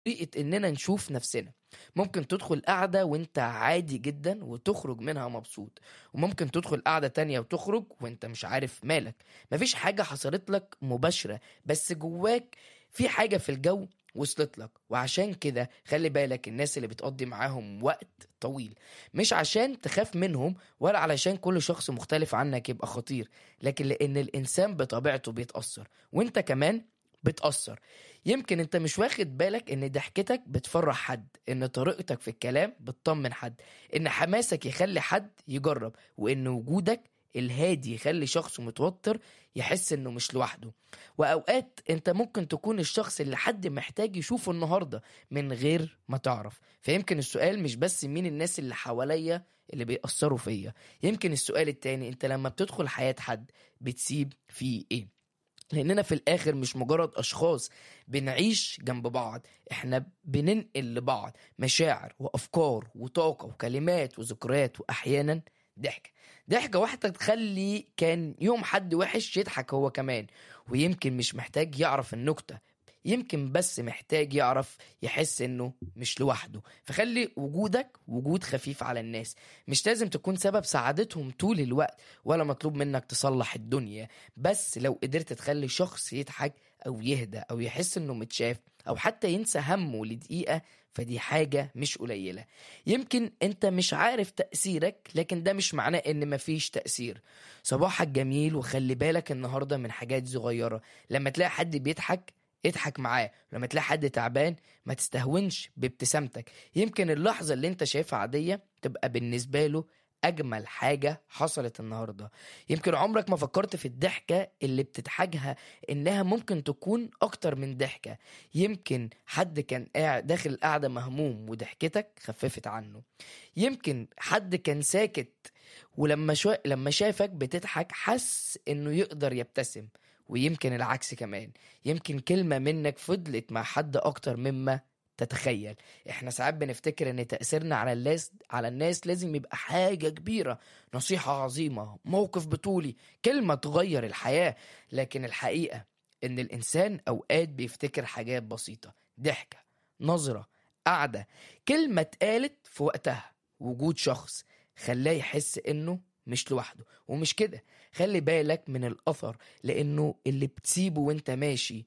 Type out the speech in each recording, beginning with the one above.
طريقة إننا نشوف نفسنا ممكن تدخل قعدة وانت عادي جدا وتخرج منها مبسوط وممكن تدخل قعدة تانية وتخرج وانت مش عارف مالك مفيش حاجة حصلت لك مباشرة بس جواك في حاجة في الجو وصلت لك وعشان كده خلي بالك الناس اللي بتقضي معاهم وقت طويل مش عشان تخاف منهم ولا علشان كل شخص مختلف عنك يبقى خطير لكن لأن الإنسان بطبيعته بيتأثر وانت كمان بتأثر يمكن انت مش واخد بالك ان ضحكتك بتفرح حد ان طريقتك في الكلام بتطمن حد ان حماسك يخلي حد يجرب وان وجودك الهادي يخلي شخص متوتر يحس انه مش لوحده واوقات انت ممكن تكون الشخص اللي حد محتاج يشوفه النهارده من غير ما تعرف فيمكن السؤال مش بس مين الناس اللي حواليا اللي بيأثروا فيا يمكن السؤال التاني انت لما بتدخل حياة حد بتسيب فيه ايه لاننا في الاخر مش مجرد اشخاص بنعيش جنب بعض احنا بننقل لبعض مشاعر وافكار وطاقه وكلمات وذكريات واحيانا ضحكه ضحكه واحده تخلي كان يوم حد وحش يضحك هو كمان ويمكن مش محتاج يعرف النكته يمكن بس محتاج يعرف يحس انه مش لوحده فخلي وجودك وجود خفيف على الناس مش لازم تكون سبب سعادتهم طول الوقت ولا مطلوب منك تصلح الدنيا بس لو قدرت تخلي شخص يضحك او يهدى او يحس انه متشاف او حتى ينسى همه لدقيقة فدي حاجة مش قليلة يمكن انت مش عارف تأثيرك لكن ده مش معناه ان مفيش تأثير صباحك جميل وخلي بالك النهاردة من حاجات صغيرة لما تلاقي حد بيضحك اضحك معاه لما تلاقي حد تعبان ما تستهونش بابتسامتك يمكن اللحظة اللي انت شايفها عادية تبقى بالنسبة له أجمل حاجة حصلت النهاردة يمكن عمرك ما فكرت في الضحكة اللي بتضحكها إنها ممكن تكون أكتر من ضحكة يمكن حد كان قاعد داخل القعدة مهموم وضحكتك خففت عنه يمكن حد كان ساكت ولما شو... لما شافك بتضحك حس إنه يقدر يبتسم ويمكن العكس كمان يمكن كلمة منك فضلت مع حد أكتر مما تتخيل احنا ساعات بنفتكر ان تأثيرنا على الناس على الناس لازم يبقى حاجة كبيرة نصيحة عظيمة موقف بطولي كلمة تغير الحياة لكن الحقيقة ان الانسان اوقات بيفتكر حاجات بسيطة ضحكة نظرة قعدة كلمة اتقالت في وقتها وجود شخص خلاه يحس انه مش لوحده ومش كده خلي بالك من الاثر لانه اللي بتسيبه وانت ماشي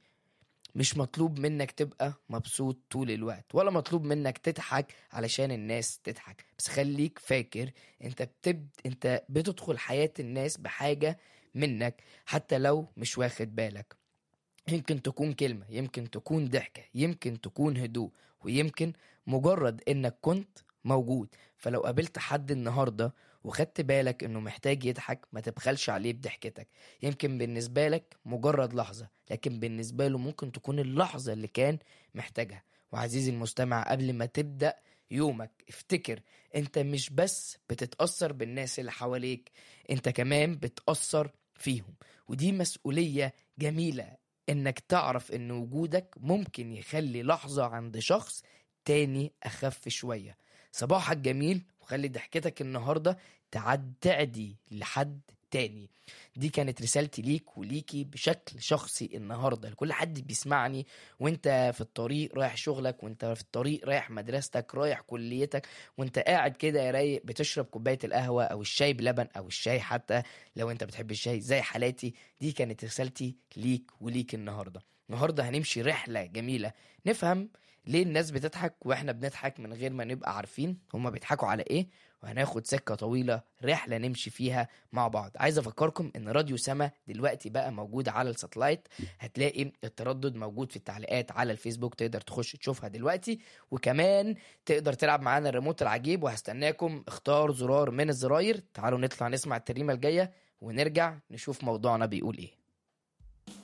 مش مطلوب منك تبقى مبسوط طول الوقت ولا مطلوب منك تضحك علشان الناس تضحك بس خليك فاكر انت بتبد انت بتدخل حياة الناس بحاجة منك حتى لو مش واخد بالك يمكن تكون كلمة يمكن تكون ضحكة يمكن تكون هدوء ويمكن مجرد انك كنت موجود فلو قابلت حد النهاردة وخدت بالك انه محتاج يضحك ما تبخلش عليه بضحكتك يمكن بالنسبة لك مجرد لحظة لكن بالنسبة له ممكن تكون اللحظة اللي كان محتاجها وعزيزي المستمع قبل ما تبدأ يومك افتكر انت مش بس بتتأثر بالناس اللي حواليك انت كمان بتأثر فيهم ودي مسؤولية جميلة انك تعرف ان وجودك ممكن يخلي لحظة عند شخص تاني اخف شوية صباحك جميل وخلي ضحكتك النهارده تعد تعدي لحد تاني دي كانت رسالتي ليك وليكي بشكل شخصي النهارده لكل حد بيسمعني وانت في الطريق رايح شغلك وانت في الطريق رايح مدرستك رايح كليتك وانت قاعد كده يا رايق بتشرب كوبايه القهوه او الشاي بلبن او الشاي حتى لو انت بتحب الشاي زي حالاتي دي كانت رسالتي ليك وليك النهارده النهارده هنمشي رحله جميله نفهم ليه الناس بتضحك واحنا بنضحك من غير ما نبقى عارفين هما بيضحكوا على ايه وهناخد سكة طويلة رحلة نمشي فيها مع بعض عايز افكركم ان راديو سما دلوقتي بقى موجود على الساتلايت هتلاقي التردد موجود في التعليقات على الفيسبوك تقدر تخش تشوفها دلوقتي وكمان تقدر تلعب معانا الريموت العجيب وهستناكم اختار زرار من الزراير تعالوا نطلع نسمع التريمة الجاية ونرجع نشوف موضوعنا بيقول ايه